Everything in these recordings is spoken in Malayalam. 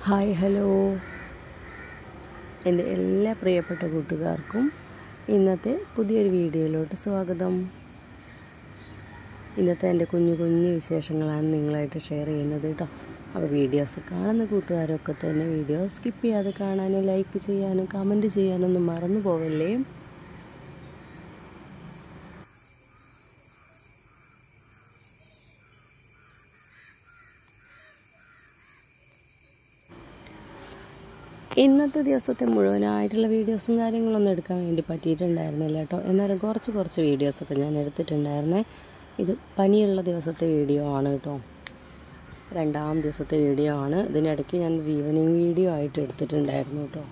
ഹായ് ഹലോ എൻ്റെ എല്ലാ പ്രിയപ്പെട്ട കൂട്ടുകാർക്കും ഇന്നത്തെ പുതിയൊരു വീഡിയോയിലോട്ട് സ്വാഗതം ഇന്നത്തെ എൻ്റെ കുഞ്ഞു കുഞ്ഞു വിശേഷങ്ങളാണ് നിങ്ങളായിട്ട് ഷെയർ ചെയ്യുന്നത് കേട്ടോ അപ്പോൾ വീഡിയോസ് കാണുന്ന കൂട്ടുകാരൊക്കെ തന്നെ വീഡിയോ സ്കിപ്പ് ചെയ്യാതെ കാണാനും ലൈക്ക് ചെയ്യാനും കമൻറ്റ് ചെയ്യാനൊന്നും മറന്നു പോവല്ലേ ഇന്നത്തെ ദിവസത്തെ മുഴുവനായിട്ടുള്ള വീഡിയോസും കാര്യങ്ങളൊന്നും എടുക്കാൻ വേണ്ടി പറ്റിയിട്ടുണ്ടായിരുന്നില്ല കേട്ടോ എന്നാലും കുറച്ച് കുറച്ച് വീഡിയോസൊക്കെ ഞാൻ എടുത്തിട്ടുണ്ടായിരുന്നേ ഇത് പനിയുള്ള ദിവസത്തെ വീഡിയോ ആണ് കേട്ടോ രണ്ടാം ദിവസത്തെ വീഡിയോ ആണ് ഇതിനിടയ്ക്ക് ഞാൻ ഒരു ഈവനിങ് വീഡിയോ ആയിട്ട് എടുത്തിട്ടുണ്ടായിരുന്നു കേട്ടോ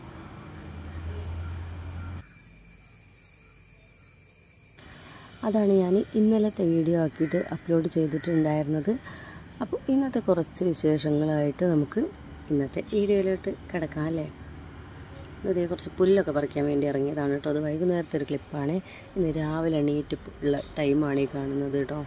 അതാണ് ഞാൻ ഇന്നലത്തെ വീഡിയോ ആക്കിയിട്ട് അപ്ലോഡ് ചെയ്തിട്ടുണ്ടായിരുന്നത് അപ്പോൾ ഇന്നത്തെ കുറച്ച് വിശേഷങ്ങളായിട്ട് നമുക്ക് ഇന്നത്തെ വീഡിയോയിലോട്ട് കിടക്കാം അല്ലേ ഇതേ കുറച്ച് പുല്ലൊക്കെ പറിക്കാൻ വേണ്ടി ഇറങ്ങിയതാണ് കേട്ടോ അത് വൈകുന്നേരത്തെ ഒരു ക്ലിപ്പാണ് ഇന്ന് രാവിലെ എണീറ്റ് ഉള്ള ടൈമാണ് ഈ കാണുന്നത് കേട്ടോ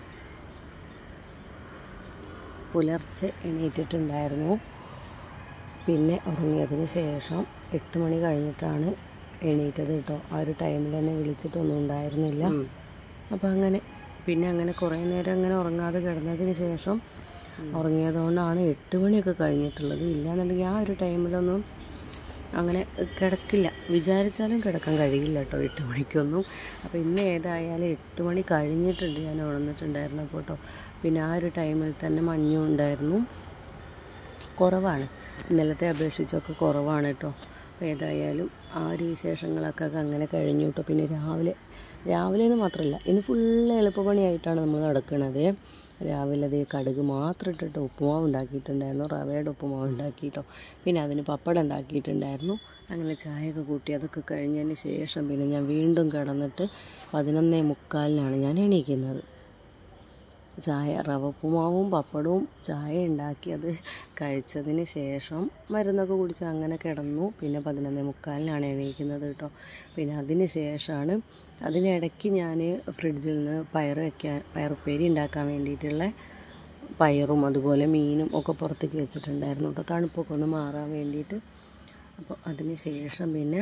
പുലർച്ചെ എണീറ്റിട്ടുണ്ടായിരുന്നു പിന്നെ ഉറങ്ങിയതിന് ശേഷം എട്ട് മണി കഴിഞ്ഞിട്ടാണ് എണീറ്റത് കേട്ടോ ആ ഒരു ടൈമിൽ എന്നെ വിളിച്ചിട്ടൊന്നും ഉണ്ടായിരുന്നില്ല അപ്പോൾ അങ്ങനെ പിന്നെ അങ്ങനെ കുറേ നേരം അങ്ങനെ ഉറങ്ങാതെ കിടന്നതിന് ശേഷം ഉറങ്ങിയതുകൊണ്ടാണ് എട്ട് മണിയൊക്കെ കഴിഞ്ഞിട്ടുള്ളത് ഇല്ലാന്നുണ്ടെങ്കിൽ ആ ഒരു ടൈമിലൊന്നും അങ്ങനെ കിടക്കില്ല വിചാരിച്ചാലും കിടക്കാൻ കഴിയില്ല കേട്ടോ എട്ട് മണിക്കൊന്നും അപ്പോൾ ഇന്ന് ഏതായാലും എട്ട് മണി കഴിഞ്ഞിട്ടുണ്ട് ഞാൻ ഉണർന്നിട്ടുണ്ടായിരുന്നപ്പോൾ കേട്ടോ പിന്നെ ആ ഒരു ടൈമിൽ തന്നെ മഞ്ഞും ഉണ്ടായിരുന്നു കുറവാണ് ഇന്നലത്തെ അപേക്ഷിച്ചൊക്കെ കുറവാണ് കേട്ടോ അപ്പോൾ ഏതായാലും ആ ഒരു വിശേഷങ്ങളൊക്കെ അങ്ങനെ കഴിഞ്ഞു കേട്ടോ പിന്നെ രാവിലെ രാവിലെ എന്ന് മാത്രമല്ല ഇന്ന് ഫുള്ള് എളുപ്പപ്പണിയായിട്ടാണ് നമ്മൾ നടക്കുന്നത് രാവിലെ അതേ കടുക് മാത്രം ഇട്ടിട്ട് ഉപ്പുമാവ് ഉണ്ടാക്കിയിട്ടുണ്ടായിരുന്നു റവയുടെ ഉപ്പുമാവ് ഉണ്ടാക്കിയിട്ടോ പിന്നെ അതിന് പപ്പടം ഉണ്ടാക്കിയിട്ടുണ്ടായിരുന്നു അങ്ങനെ ചായയൊക്കെ കൂട്ടി അതൊക്കെ കഴിഞ്ഞതിന് ശേഷം പിന്നെ ഞാൻ വീണ്ടും കിടന്നിട്ട് പതിനൊന്നേ മുക്കാലിനാണ് ഞാൻ എണീക്കുന്നത് ചായ റവ ഉപ്പുമാവും പപ്പടവും ചായ ഉണ്ടാക്കി അത് കഴിച്ചതിന് ശേഷം മരുന്നൊക്കെ കുടിച്ച് അങ്ങനെ കിടന്നു പിന്നെ പതിനൊന്നേ മുക്കാലിനാണ് എണീക്കുന്നത് കേട്ടോ പിന്നെ അതിന് ശേഷമാണ് അതിനിടയ്ക്ക് ഞാൻ ഫ്രിഡ്ജിൽ നിന്ന് പയർ വയ്ക്കാൻ പയറുപ്പേരി ഉണ്ടാക്കാൻ വേണ്ടിയിട്ടുള്ള പയറും അതുപോലെ മീനും ഒക്കെ പുറത്തേക്ക് വെച്ചിട്ടുണ്ടായിരുന്നു കേട്ടോ തണുപ്പൊക്കെ ഒന്ന് മാറാൻ വേണ്ടിയിട്ട് അപ്പോൾ അതിന് ശേഷം പിന്നെ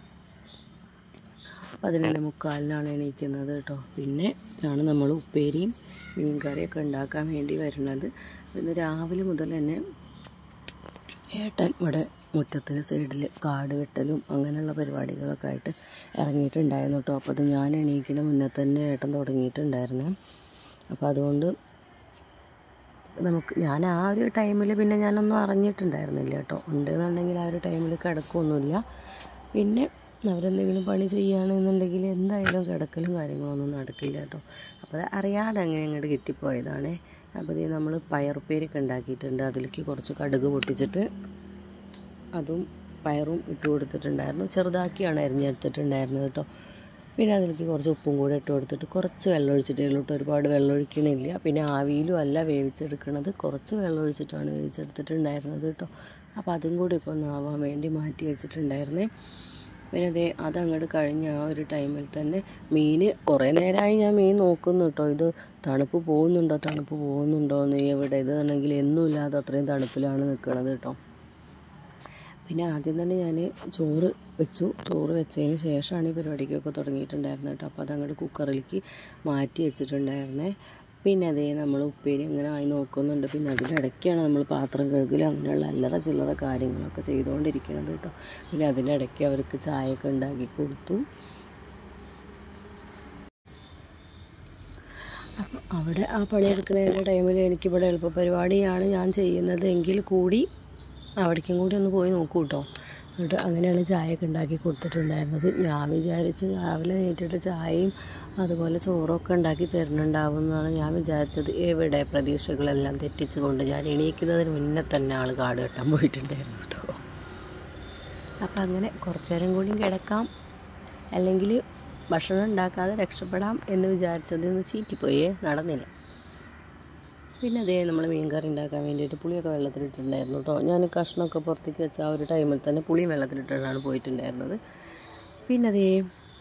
പതിനൊന്ന് മുക്കാലിനാണ് എണീക്കുന്നത് കേട്ടോ പിന്നെ ആണ് നമ്മൾ ഉപ്പേരിയും മീൻ കറിയൊക്കെ ഉണ്ടാക്കാൻ വേണ്ടി വരുന്നത് ഇന്ന് രാവിലെ മുതൽ തന്നെ ഏട്ടൻ ഇവിടെ മുറ്റത്തിന് സൈഡിൽ കാട് വെട്ടലും അങ്ങനെയുള്ള പരിപാടികളൊക്കെ ആയിട്ട് ഇറങ്ങിയിട്ടുണ്ടായിരുന്നു കേട്ടോ അപ്പോൾ അത് ഞാൻ എണീക്കുന്ന മുന്നേ തന്നെ ഏട്ടൻ തുടങ്ങിയിട്ടുണ്ടായിരുന്നു അപ്പോൾ അതുകൊണ്ട് നമുക്ക് ഞാൻ ആ ഒരു ടൈമിൽ പിന്നെ ഞാനൊന്നും അറിഞ്ഞിട്ടുണ്ടായിരുന്നില്ല കേട്ടോ ഉണ്ടെന്നുണ്ടെങ്കിൽ ആ ഒരു ടൈമിൽ കിടക്കുകയൊന്നുമില്ല പിന്നെ അവരെന്തെങ്കിലും പണി ചെയ്യുകയാണെന്നുണ്ടെങ്കിൽ എന്തായാലും കിടക്കലും കാര്യങ്ങളൊന്നും നടക്കില്ല കേട്ടോ അപ്പോൾ അറിയാതെ അങ്ങനെ അങ്ങോട്ട് കിട്ടിപ്പോയതാണ് അപ്പോൾ ഇത് നമ്മൾ പയറുപ്പേരൊക്കെ ഉണ്ടാക്കിയിട്ടുണ്ട് അതിലേക്ക് കുറച്ച് കടുക് പൊട്ടിച്ചിട്ട് അതും പയറും ഇട്ട് കൊടുത്തിട്ടുണ്ടായിരുന്നു ചെറുതാക്കിയാണ് അരിഞ്ഞെടുത്തിട്ടുണ്ടായിരുന്നത് കേട്ടോ പിന്നെ അതിലേക്ക് കുറച്ച് ഉപ്പും കൂടെ ഇട്ട് കൊടുത്തിട്ട് കുറച്ച് വെള്ളം ഒഴിച്ചിട്ട് ഇതിലോട്ട് ഒരുപാട് വെള്ളം ഒഴിക്കണില്ല പിന്നെ ആവിയിലും അല്ല വേവിച്ചെടുക്കണത് കുറച്ച് വെള്ളം ഒഴിച്ചിട്ടാണ് വേവിച്ചെടുത്തിട്ടുണ്ടായിരുന്നത് കേട്ടോ അപ്പോൾ അതും കൂടിയൊക്കെ ഒന്ന് ആവാൻ വേണ്ടി മാറ്റി വെച്ചിട്ടുണ്ടായിരുന്നേ പിന്നെ അതേ അതങ്ങോട്ട് കഴിഞ്ഞ ആ ഒരു ടൈമിൽ തന്നെ മീൻ കുറേ നേരമായി ഞാൻ മീൻ നോക്കുന്നു കേട്ടോ ഇത് തണുപ്പ് പോകുന്നുണ്ടോ തണുപ്പ് പോകുന്നുണ്ടോ എന്ന് എവിടെ ഇതാണെങ്കിൽ എന്നും ഇല്ലാതെ അത്രയും തണുപ്പിലാണ് നിൽക്കുന്നത് കേട്ടോ പിന്നെ ആദ്യം തന്നെ ഞാൻ ചോറ് വെച്ചു ചോറ് വെച്ചതിന് ശേഷമാണ് ഈ പരിപാടിക്കൊക്കെ തുടങ്ങിയിട്ടുണ്ടായിരുന്നത് കേട്ടോ അപ്പോൾ അതങ്ങോട്ട് കുക്കറിലേക്ക് മാറ്റി വെച്ചിട്ടുണ്ടായിരുന്നേ പിന്നെ അതേ നമ്മൾ ഉപ്പേരി അങ്ങനെ ആയി നോക്കുന്നുണ്ട് പിന്നെ അതിനിടയ്ക്കാണ് നമ്മൾ പാത്രം കഴുകലും അങ്ങനെയുള്ള അല്ലറ ചില്ലറ കാര്യങ്ങളൊക്കെ ചെയ്തുകൊണ്ടിരിക്കുന്നത് കേട്ടോ പിന്നെ അതിനിടയ്ക്ക് അവർക്ക് ചായയൊക്കെ ഉണ്ടാക്കി കൊടുത്തു അപ്പം അവിടെ ആ പണിയെടുക്കുന്ന ടൈമിൽ എനിക്കിവിടെ എളുപ്പ പരിപാടിയാണ് ഞാൻ ചെയ്യുന്നത് എങ്കിൽ കൂടി അവിടേക്കും കൂടി ഒന്ന് പോയി നോക്കൂ കേട്ടോ എന്നിട്ട് അങ്ങനെയാണ് ചായയൊക്കെ ഉണ്ടാക്കി കൊടുത്തിട്ടുണ്ടായിരുന്നത് ഞാൻ വിചാരിച്ചു രാവിലെ നീട്ടിട്ട് ചായയും അതുപോലെ ചോറൊക്കെ ഉണ്ടാക്കി തരുന്നുണ്ടാവും എന്നാണ് ഞാൻ വിചാരിച്ചത് എവിടെ പ്രതീക്ഷകളെല്ലാം തെറ്റിച്ചുകൊണ്ട് ഞാൻ എണീക്കുന്നതിന് മുന്നേ തന്നെ ആൾ കാട് കെട്ടാൻ പോയിട്ടുണ്ടായിരുന്നു കേട്ടോ അപ്പം അങ്ങനെ കുറച്ചു നേരം കൂടിയും കിടക്കാം അല്ലെങ്കിൽ ഭക്ഷണം ഉണ്ടാക്കാതെ രക്ഷപ്പെടാം എന്ന് വിചാരിച്ചത് ഇന്ന് ചീറ്റിപ്പോയേ നടന്നില്ല പിന്നെ അതേ നമ്മൾ മീൻ കറി ഉണ്ടാക്കാൻ വേണ്ടിയിട്ട് പുളിയൊക്കെ വെള്ളത്തിലിട്ടിട്ടുണ്ടായിരുന്നു കേട്ടോ ഞാൻ കഷ്ണമൊക്കെ പുറത്തേക്ക് വെച്ച ആ ഒരു ടൈമിൽ തന്നെ പുളിയും വെള്ളത്തിലിട്ടിട്ടാണ് പോയിട്ടുണ്ടായിരുന്നത് പിന്നെ അതേ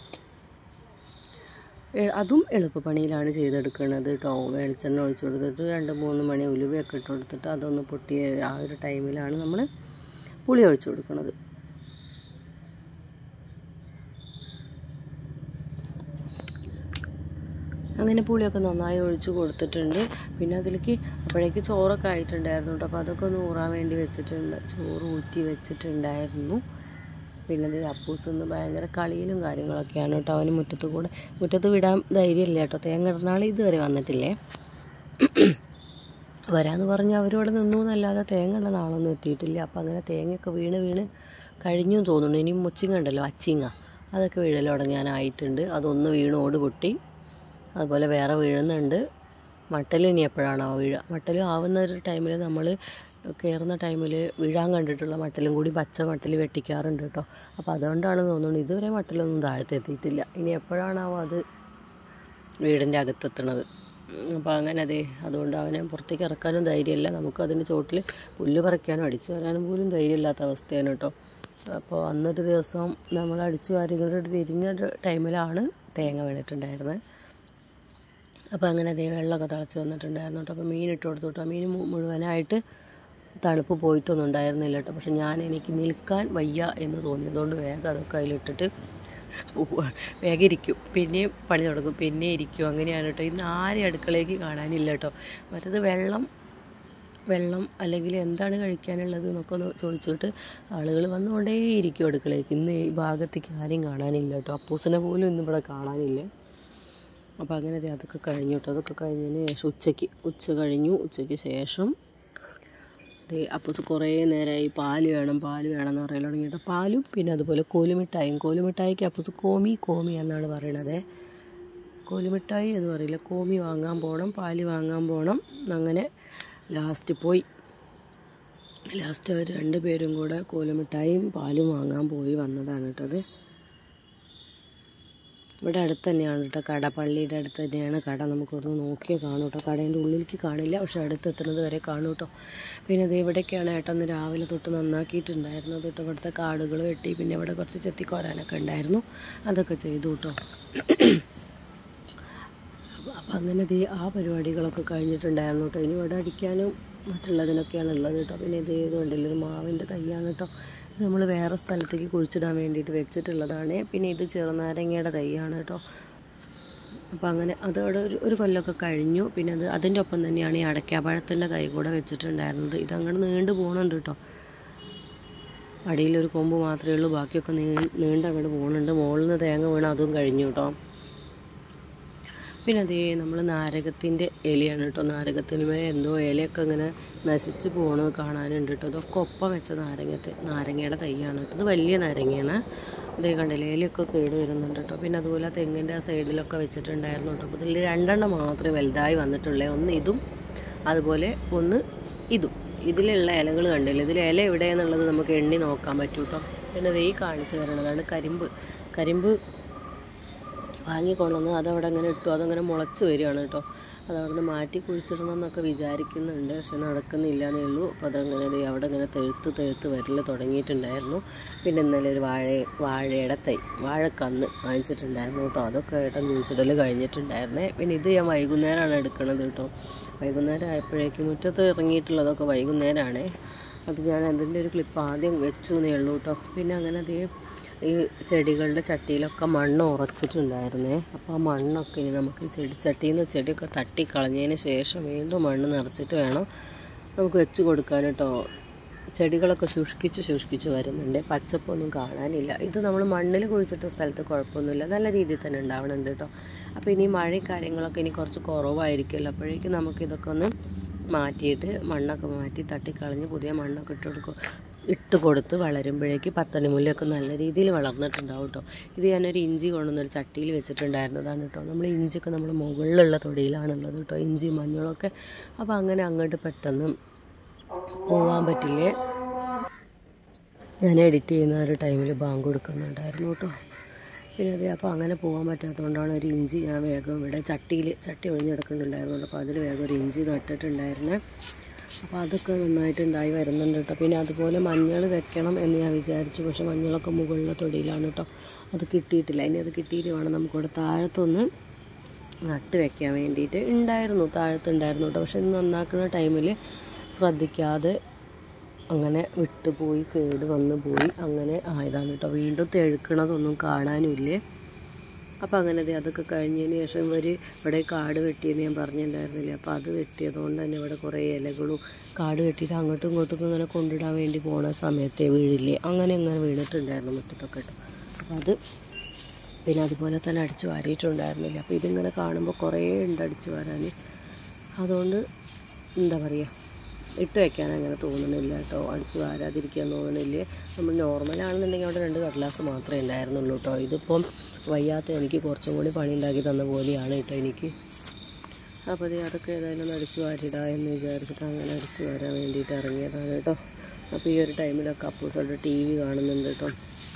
എ- അതും എളുപ്പപ്പണിയിലാണ് ചെയ്തെടുക്കുന്നത് കേട്ടോ വെളിച്ചെണ്ണ ഒഴിച്ചു കൊടുത്തിട്ട് രണ്ട് മൂന്ന് മണി ഉലുവയൊക്കെ ഇട്ട് കൊടുത്തിട്ട് അതൊന്ന് പൊട്ടിയ ആ ഒരു ടൈമിലാണ് നമ്മൾ പുളി ഒഴിച്ചു കൊടുക്കുന്നത് അങ്ങനെ പുളിയൊക്കെ നന്നായി ഒഴിച്ച് കൊടുത്തിട്ടുണ്ട് പിന്നെ അതിലേക്ക് അപ്പോഴേക്ക് ചോറൊക്കെ ആയിട്ടുണ്ടായിരുന്നു കേട്ടോ അപ്പോൾ അതൊക്കെ ഒന്ന് ഊറാൻ വേണ്ടി വെച്ചിട്ടുണ്ട് ചോറ് ഊറ്റി വെച്ചിട്ടുണ്ടായിരുന്നു പിന്നെ ഇത് അപ്പൂസ് ഇന്ന് ഭയങ്കര കളിയിലും കാര്യങ്ങളൊക്കെയാണ് കേട്ടോ അവന് മുറ്റത്ത് കൂടെ മുറ്റത്ത് വിടാൻ ധൈര്യമില്ല കേട്ടോ തേങ്ങ ഇടുന്നാൾ ഇതുവരെ വന്നിട്ടില്ലേ വരാന്ന് പറഞ്ഞ് അവരിവിടെ നിന്നു എന്നല്ലാതെ തേങ്ങ ഇടുന്ന ആളൊന്നും എത്തിയിട്ടില്ല അപ്പോൾ അങ്ങനെ തേങ്ങയൊക്കെ വീണ് വീണ് കഴിഞ്ഞു തോന്നുന്നു ഇനി മുച്ചിങ്ങ ഉണ്ടല്ലോ അച്ചിങ്ങ അതൊക്കെ വീഴൽ തുടങ്ങാനായിട്ടുണ്ട് അതൊന്ന് വീണ് ഓട് പൊട്ടി അതുപോലെ വേറെ വീഴുന്നുണ്ട് മട്ടൽ ഇനി എപ്പോഴാണോ വീഴുക മട്ടൽ ആവുന്ന ഒരു ടൈമിൽ നമ്മൾ കയറുന്ന ടൈമിൽ വീഴാൻ കണ്ടിട്ടുള്ള മട്ടലും കൂടി പച്ച മട്ടൽ വെട്ടിക്കാറുണ്ട് കേട്ടോ അപ്പോൾ അതുകൊണ്ടാണ് തോന്നുന്നത് ഇതുവരെ മട്ടലൊന്നും താഴത്തെത്തിയിട്ടില്ല ഇനി എപ്പോഴാണാവോ അത് വീടിൻ്റെ അകത്തെത്തണത് അപ്പോൾ അങ്ങനെ അതെ അതുകൊണ്ട് അവനെ പുറത്തേക്ക് ഇറക്കാനും ധൈര്യമില്ല നമുക്ക് അതിൻ്റെ ചോട്ടിൽ പുല്ല് പറിക്കാനും അടിച്ചു വരാനും പോലും ധൈര്യമില്ലാത്ത അവസ്ഥയാണ് കേട്ടോ അപ്പോൾ അന്നൊരു ദിവസം നമ്മൾ അടിച്ചു വാരികളുടെ തിരിഞ്ഞ ടൈമിലാണ് തേങ്ങ വീണിട്ടുണ്ടായിരുന്നത് അപ്പോൾ അങ്ങനെ അതേ വെള്ളമൊക്കെ തിളച്ച് വന്നിട്ടുണ്ടായിരുന്നു കേട്ടോ അപ്പോൾ മീൻ ഇട്ട് കൊടുത്തു കേട്ടോ മീൻ മു- മുഴുവനായിട്ട് തണുപ്പ് പോയിട്ടൊന്നും ഉണ്ടായിരുന്നില്ല കേട്ടോ പക്ഷെ ഞാൻ എനിക്ക് നിൽക്കാൻ വയ്യ എന്ന് തോന്നി അതുകൊണ്ട് വേഗം അതൊക്കെ അതിലിട്ടിട്ട് പോവുക. വേഗം ഇരിക്കും പിന്നെയും പണി തുടങ്ങും പിന്നെ ഇരിക്കും അങ്ങനെയാണ് കേട്ടോ ഇന്ന് ആരും അടുക്കളയ്ക്ക് കാണാനില്ല കേട്ടോ മറ്റത് വെള്ളം വെള്ളം അല്ലെങ്കിൽ എന്താണ് കഴിക്കാനുള്ളത് എന്നൊക്കെ ഒന്ന് ചോദിച്ചിട്ട് ആളുകൾ വന്നുകൊണ്ടേയിരിക്കും അടുക്കളയ്ക്ക് ഇന്ന് ഈ ഭാഗത്തേക്ക് ആരും കാണാനില്ല കേട്ടോ അപ്പൂസിനെ പോലും ഇന്ന് ഇവിടെ കാണാനില്ല അപ്പോൾ അങ്ങനെ ദേ അതൊക്കെ കഴിഞ്ഞു കേട്ടോ അതൊക്കെ കഴിഞ്ഞതിന് ശേഷം ഉച്ചയ്ക്ക് ഉച്ച കഴിഞ്ഞു ഉച്ചയ്ക്ക് ശേഷം ദേ അപ്പൂസ് കുറേ നേരമായി പാല് വേണം പാല് വേണം എന്ന് പറയാൻ തുടങ്ങിയിട്ട് പാലും പിന്നെ അതുപോലെ കോലുമിഠായും കോലുമിഠായിക്ക് അപ്പൂസ് കോമി കോമി എന്നാണ് പറയണത് കോലുമിഠായി എന്ന് പറയില്ല കോമി വാങ്ങാൻ പോകണം പാല് വാങ്ങാൻ പോകണം അങ്ങനെ ലാസ്റ്റ് പോയി ലാസ്റ്റ് അവർ രണ്ടുപേരും കൂടെ കോലുമിഠായും പാലും വാങ്ങാൻ പോയി വന്നതാണ് കേട്ടത് ഇവിടെ അടുത്ത് തന്നെയാണ് കേട്ടോ കട പള്ളിയുടെ അടുത്ത് തന്നെയാണ് കട നമുക്ക് ഇവിടുന്ന് നോക്കിയാൽ കാണും കേട്ടോ കടേൻ്റെ ഉള്ളിലേക്ക് കാണില്ല പക്ഷെ അടുത്ത് എത്തുന്നത് വരെ കാണും കേട്ടോ പിന്നെ ഇത് ഇവിടേക്കാണ് ഏട്ടൻ ഇന്ന് രാവിലെ തൊട്ട് നന്നാക്കിയിട്ടുണ്ടായിരുന്നത് കേട്ടോ ഇവിടുത്തെ കാടുകൾ വെട്ടി പിന്നെ ഇവിടെ കുറച്ച് ചെത്തിക്കോരാനൊക്കെ ഉണ്ടായിരുന്നു അതൊക്കെ ചെയ്തു കേട്ടോ അപ്പം അങ്ങനെ ദേ ആ പരിപാടികളൊക്കെ കഴിഞ്ഞിട്ടുണ്ടായിരുന്നു കേട്ടോ ഇനി ഇവിടെ അടിക്കാനും മറ്റുള്ളതിനൊക്കെയാണ് ഉള്ളത് കേട്ടോ പിന്നെ ഇത് ഏത് കണ്ടില്ല ഒരു മാവിൻ്റെ തൈയാണ് കേട്ടോ ഇത് നമ്മൾ വേറെ സ്ഥലത്തേക്ക് കുഴിച്ചിടാൻ വേണ്ടിയിട്ട് വെച്ചിട്ടുള്ളതാണ് പിന്നെ ഇത് ചെറുനാരങ്ങയുടെ തൈയാണ് കേട്ടോ അപ്പോൾ അങ്ങനെ അത് അവിടെ ഒരു ഒരു കൊല്ലമൊക്കെ കഴിഞ്ഞു പിന്നെ അത് അതിൻ്റെ ഒപ്പം തന്നെയാണ് ഈ അടയ്ക്കാപ്പഴത്തിൻ്റെ തൈ കൂടെ വെച്ചിട്ടുണ്ടായിരുന്നത് ഇതങ്ങോട്ട് നീണ്ടു പോകുന്നുണ്ട് കേട്ടോ അടിയിലൊരു കൊമ്പ് മാത്രമേ ഉള്ളൂ ബാക്കിയൊക്കെ നീ നീണ്ട് അങ്ങോട്ട് പോകുന്നുണ്ട് മുകളിൽ നിന്ന് തേങ്ങ വീണ് അതും കഴിഞ്ഞു കേട്ടോ പിന്നെ അതേ നമ്മൾ നാരകത്തിൻ്റെ ഇലയാണ് കേട്ടോ നാരകത്തിന്മേൽ എന്തോ ഇലയൊക്കെ ഇങ്ങനെ നശിച്ച് പോകണത് കാണാനുണ്ട് കേട്ടോ ഇതൊക്കെ ഒപ്പം വെച്ച നാരങ്ങത്തെ നാരങ്ങയുടെ തൈയാണ് കേട്ടോ ഇത് വലിയ നാരങ്ങയാണ് ഇതേ കണ്ടില്ലേ ഇലയൊക്കെ കേട് വരുന്നുണ്ട് കേട്ടോ പിന്നെ അതുപോലെ തെങ്ങിൻ്റെ ആ സൈഡിലൊക്കെ വെച്ചിട്ടുണ്ടായിരുന്നു കേട്ടോ അപ്പോൾ ഇതിൽ രണ്ടെണ്ണം മാത്രമേ വലുതായി വന്നിട്ടുള്ളൂ ഒന്ന് ഇതും അതുപോലെ ഒന്ന് ഇതും ഇതിലുള്ള ഇലകൾ കണ്ടില്ല ഇതിൽ ഇല എവിടെയാണെന്നുള്ളത് നമുക്ക് എണ്ണി നോക്കാൻ പറ്റും കേട്ടോ പിന്നെ ഇത് ഈ കാണിച്ചു തരണതാണ് കരിമ്പ് കരിമ്പ് വാങ്ങിക്കൊണ്ടുവന്ന് അതവിടെ അങ്ങനെ ഇട്ടു അതങ്ങനെ മുളച്ച് വരികയാണ് കേട്ടോ അതവിടെ നിന്ന് മാറ്റി കുഴിച്ചിടണം എന്നൊക്കെ വിചാരിക്കുന്നുണ്ട് പക്ഷെ നടക്കുന്നില്ല എന്നേ ഉള്ളൂ അപ്പോൾ അതങ്ങനെ ദേ അവിടെ ഇങ്ങനെ തെഴുത്ത് തെഴുത്ത് വരൽ തുടങ്ങിയിട്ടുണ്ടായിരുന്നു പിന്നെ ഇന്നലെ ഒരു വാഴ വാഴയുടെ തൈ വാഴക്കന്ന് വാങ്ങിച്ചിട്ടുണ്ടായിരുന്നു കേട്ടോ അതൊക്കെ ഏട്ടൻ കുഴിച്ചിടൽ കഴിഞ്ഞിട്ടുണ്ടായിരുന്നേ പിന്നെ ഇത് ഞാൻ വൈകുന്നേരമാണ് എടുക്കണത് കേട്ടോ വൈകുന്നേരം ആയപ്പോഴേക്കും മുറ്റത്ത് ഇറങ്ങിയിട്ടുള്ളതൊക്കെ വൈകുന്നേരമാണേ അത് ഞാൻ അതിൻ്റെ ഒരു ക്ലിപ്പ് ആദ്യം വെച്ചു എന്നേ ഉള്ളൂ കേട്ടോ പിന്നെ അങ്ങനെ അതേ ഈ ചെടികളുടെ ചട്ടിയിലൊക്കെ മണ്ണ് ഉറച്ചിട്ടുണ്ടായിരുന്നേ അപ്പോൾ ആ മണ്ണൊക്കെ ഇനി നമുക്ക് ഈ ചെടിച്ചട്ടിയിൽ നിന്ന് ചെടിയൊക്കെ തട്ടി കളഞ്ഞതിന് ശേഷം വീണ്ടും മണ്ണ് നിറച്ചിട്ട് വേണം നമുക്ക് വെച്ച് കൊടുക്കാൻ കേട്ടോ ചെടികളൊക്കെ ശുഷ്കിച്ച് ശുഷ്കിച്ച് വരുന്നുണ്ട് പച്ചപ്പൊന്നും കാണാനില്ല ഇത് നമ്മൾ മണ്ണിൽ കുഴിച്ചിട്ട സ്ഥലത്ത് കുഴപ്പമൊന്നുമില്ല നല്ല രീതിയിൽ തന്നെ ഉണ്ടാവണുണ്ട് കേട്ടോ അപ്പോൾ ഇനി മഴയും കാര്യങ്ങളൊക്കെ ഇനി കുറച്ച് കുറവായിരിക്കുമല്ലോ അപ്പോഴേക്കും നമുക്ക് ഇതൊക്കെ ഒന്ന് മാറ്റിയിട്ട് മണ്ണൊക്കെ മാറ്റി തട്ടിക്കളഞ്ഞ് പുതിയ മണ്ണൊക്കെ ഇട്ട് കൊടുക്കും ഇട്ട് കൊടുത്ത് വളരുമ്പോഴേക്ക് പത്തണിമുല്ലയൊക്കെ നല്ല രീതിയിൽ വളർന്നിട്ടുണ്ടാവും കേട്ടോ ഇത് ഞാനൊരു ഇഞ്ചി കൊണ്ടുവന്നൊരു ചട്ടിയിൽ വെച്ചിട്ടുണ്ടായിരുന്നതാണ് കേട്ടോ നമ്മൾ ഇഞ്ചിയൊക്കെ നമ്മൾ മുകളിലുള്ള തൊടിയിലാണുള്ളത് കേട്ടോ ഇഞ്ചി മഞ്ഞളൊക്കെ അപ്പോൾ അങ്ങനെ അങ്ങോട്ട് പെട്ടെന്ന് പോവാൻ പറ്റില്ലേ ഞാൻ എഡിറ്റ് ചെയ്യുന്ന ഒരു ടൈമിൽ ബാങ്ക് കൊടുക്കുന്നുണ്ടായിരുന്നു കേട്ടോ പിന്നെ അതെ അപ്പോൾ അങ്ങനെ പോകാൻ പറ്റാത്തതുകൊണ്ടാണ് ഒരു ഇഞ്ചി ഞാൻ വേഗം ഇവിടെ ചട്ടിയിൽ ചട്ടി ഒഴിഞ്ഞെടുക്കുന്നുണ്ടായിരുന്നു അപ്പോൾ അതിൽ വേഗം ഒരു ഇഞ്ചി നട്ടിട്ടുണ്ടായിരുന്നേ അപ്പോൾ അതൊക്കെ നന്നായിട്ടുണ്ടായി വരുന്നുണ്ട് കേട്ടോ പിന്നെ അതുപോലെ മഞ്ഞൾ വെക്കണം എന്ന് ഞാൻ വിചാരിച്ചു പക്ഷെ മഞ്ഞളൊക്കെ മുകളിലെ തൊടിയിലാണ് കേട്ടോ അത് കിട്ടിയിട്ടില്ല ഇനി അത് കിട്ടിയിട്ട് വേണം നമുക്കിവിടെ താഴത്തൊന്ന് നട്ട് വെക്കാൻ വേണ്ടിയിട്ട് ഉണ്ടായിരുന്നു താഴത്തുണ്ടായിരുന്നു കേട്ടോ പക്ഷെ ഇത് നന്നാക്കുന്ന ടൈമിൽ ശ്രദ്ധിക്കാതെ അങ്ങനെ വിട്ടുപോയി കേട് വന്ന് പോയി അങ്ങനെ ആയതാണ് കേട്ടോ വീണ്ടും തെഴുക്കണതൊന്നും കാണാനുമില്ലേ അപ്പോൾ അങ്ങനെ ദേ അതൊക്കെ കഴിഞ്ഞതിന് ശേഷം ഇവർ ഇവിടെ കാട് വെട്ടിയെന്ന് ഞാൻ പറഞ്ഞിട്ടുണ്ടായിരുന്നില്ലേ അപ്പോൾ അത് വെട്ടിയതുകൊണ്ട് തന്നെ ഇവിടെ കുറേ ഇലകളും കാട് വെട്ടിയിട്ട് അങ്ങോട്ടും ഇങ്ങോട്ടും ഇങ്ങനെ കൊണ്ടിടാൻ വേണ്ടി പോണ സമയത്തെ വീഴില്ലേ അങ്ങനെ ഇങ്ങനെ വീണിട്ടുണ്ടായിരുന്നു മുറ്റത്തൊക്കെ കേട്ടോ അപ്പോൾ അത് പിന്നെ അതുപോലെ തന്നെ അടിച്ചു വാരിയിട്ടുണ്ടായിരുന്നില്ല അപ്പോൾ ഇതിങ്ങനെ കാണുമ്പോൾ കുറേ ഉണ്ട് അടിച്ചു വാരാൻ അതുകൊണ്ട് എന്താ പറയുക ഇട്ട് വയ്ക്കാൻ അങ്ങനെ തോന്നണില്ല കേട്ടോ അടിച്ച് വാരാതിരിക്കാൻ തോന്നണില്ലേ നമ്മൾ നോർമലാണെന്നുണ്ടെങ്കിൽ അവിടെ രണ്ട് കടലാസ് മാത്രമേ ഉണ്ടായിരുന്നുള്ളൂ കേട്ടോ ഇതിപ്പം വയ്യാത്ത എനിക്ക് കുറച്ചും കൂടി പണി ഉണ്ടാക്കി തന്ന പോലെയാണ് കേട്ടോ എനിക്ക് അപ്പോൾ ഇത് അതൊക്കെ ഏതായാലും ഒന്ന് അടിച്ച് വാരിടാ എന്ന് വിചാരിച്ചിട്ട് അങ്ങനെ അടിച്ച് വരാൻ വേണ്ടിയിട്ട് ഇറങ്ങിയതാണ് കേട്ടോ അപ്പോൾ ഈ ഒരു ടൈമിലൊക്കെ അപ്പൂസോടെ ടി വി കാണുന്നുണ്ട് കേട്ടോ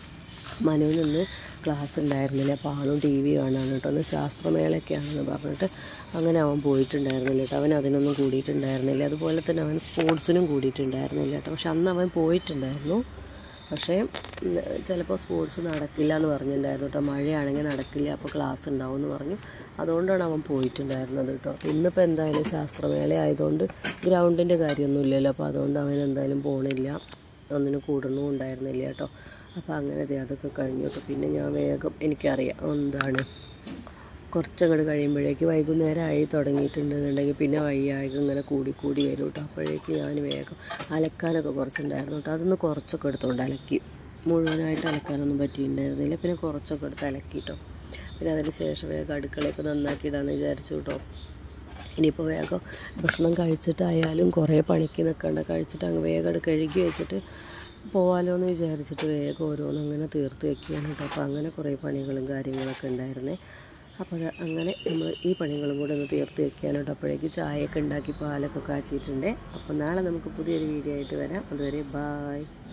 മനുവിൽ നിന്ന് ക്ലാസ് ഉണ്ടായിരുന്നില്ല അപ്പോൾ ആളും ടി വി കാണാൻ കേട്ടോ ഒന്ന് ശാസ്ത്രമേളയൊക്കെയാണെന്ന് പറഞ്ഞിട്ട് അങ്ങനെ അവൻ പോയിട്ടുണ്ടായിരുന്നില്ല കേട്ടോ അവൻ അതിനൊന്നും കൂടിയിട്ടുണ്ടായിരുന്നില്ല അതുപോലെ തന്നെ അവൻ സ്പോർട്സിനും കൂടിയിട്ടുണ്ടായിരുന്നില്ല കേട്ടോ പക്ഷെ അന്ന് അവൻ പോയിട്ടുണ്ടായിരുന്നു പക്ഷേ ഉം, ചിലപ്പോൾ സ്പോർട്സ് നടക്കില്ല എന്ന് പറഞ്ഞിട്ടുണ്ടായിരുന്നു കേട്ടോ മഴയാണെങ്കിൽ നടക്കില്ല അപ്പോൾ ക്ലാസ് ഉണ്ടാവും എന്ന് പറഞ്ഞു അതുകൊണ്ടാണ് അവൻ പോയിട്ടുണ്ടായിരുന്നത് കേട്ടോ ഇന്നിപ്പോൾ എന്തായാലും ശാസ്ത്രമേള ആയതുകൊണ്ട് ഗ്രൗണ്ടിൻ്റെ കാര്യമൊന്നും ഇല്ലല്ലോ അപ്പോൾ അതുകൊണ്ട് അവൻ എന്തായാലും പോണില്ല ഒന്നിനും കൂടണവും ഉണ്ടായിരുന്നില്ല കേട്ടോ അപ്പോൾ അങ്ങനെ ദേ അതൊക്കെ കഴിഞ്ഞു കേട്ടോ പിന്നെ ഞാൻ വേഗം എനിക്കറിയാം എന്താണ് കുറച്ചങ്ങോട്ട് കഴിയുമ്പോഴേക്ക് വൈകുന്നേരമായി തുടങ്ങിയിട്ടുണ്ടെന്നുണ്ടെങ്കിൽ പിന്നെ വയ്യായ്ക ഇങ്ങനെ കൂടി കൂടി വരും കേട്ടോ അപ്പോഴേക്ക് ഞാൻ വേഗം അലക്കാനൊക്കെ കുറച്ചുണ്ടായിരുന്നു കേട്ടോ അതൊന്ന് കുറച്ചൊക്കെ എടുത്തുകൊണ്ട് അലക്കി മുഴുവനായിട്ട് അലക്കാനൊന്നും പറ്റിയിട്ടുണ്ടായിരുന്നില്ല പിന്നെ കുറച്ചൊക്കെ എടുത്ത് അലക്കി കേട്ടോ പിന്നെ അതിന് ശേഷം വേഗം അടുക്കളയൊക്കെ നന്നാക്കി ഇടാമെന്ന് വിചാരിച്ചു കേട്ടോ ഇനിയിപ്പോൾ വേഗം ഭക്ഷണം കഴിച്ചിട്ടായാലും കുറേ പണിക്ക് നിൽക്കണ്ട കഴിച്ചിട്ട് അങ്ങ് വേഗം അത് കഴുകി വെച്ചിട്ട് പോവാലോ എന്ന് വിചാരിച്ചിട്ട് വേഗം ഓരോന്നും അങ്ങനെ തീർത്ത് വെക്കുകയാണ് കേട്ടോ അപ്പോൾ അങ്ങനെ കുറേ പണികളും കാര്യങ്ങളൊക്കെ ഉണ്ടായിരുന്നേ അപ്പോൾ അത് അങ്ങനെ നമ്മൾ ഈ പണികളും കൂടെ ഒന്ന് തീർത്ത് വെക്കുകയാണ് കേട്ടോ അപ്പോഴേക്ക് ചായയൊക്കെ ഉണ്ടാക്കി പാലൊക്കെ കാച്ചിട്ടുണ്ട് അപ്പോൾ നാളെ നമുക്ക് പുതിയൊരു വീഡിയോ ആയിട്ട് വരാം അതുവരെ ബായ്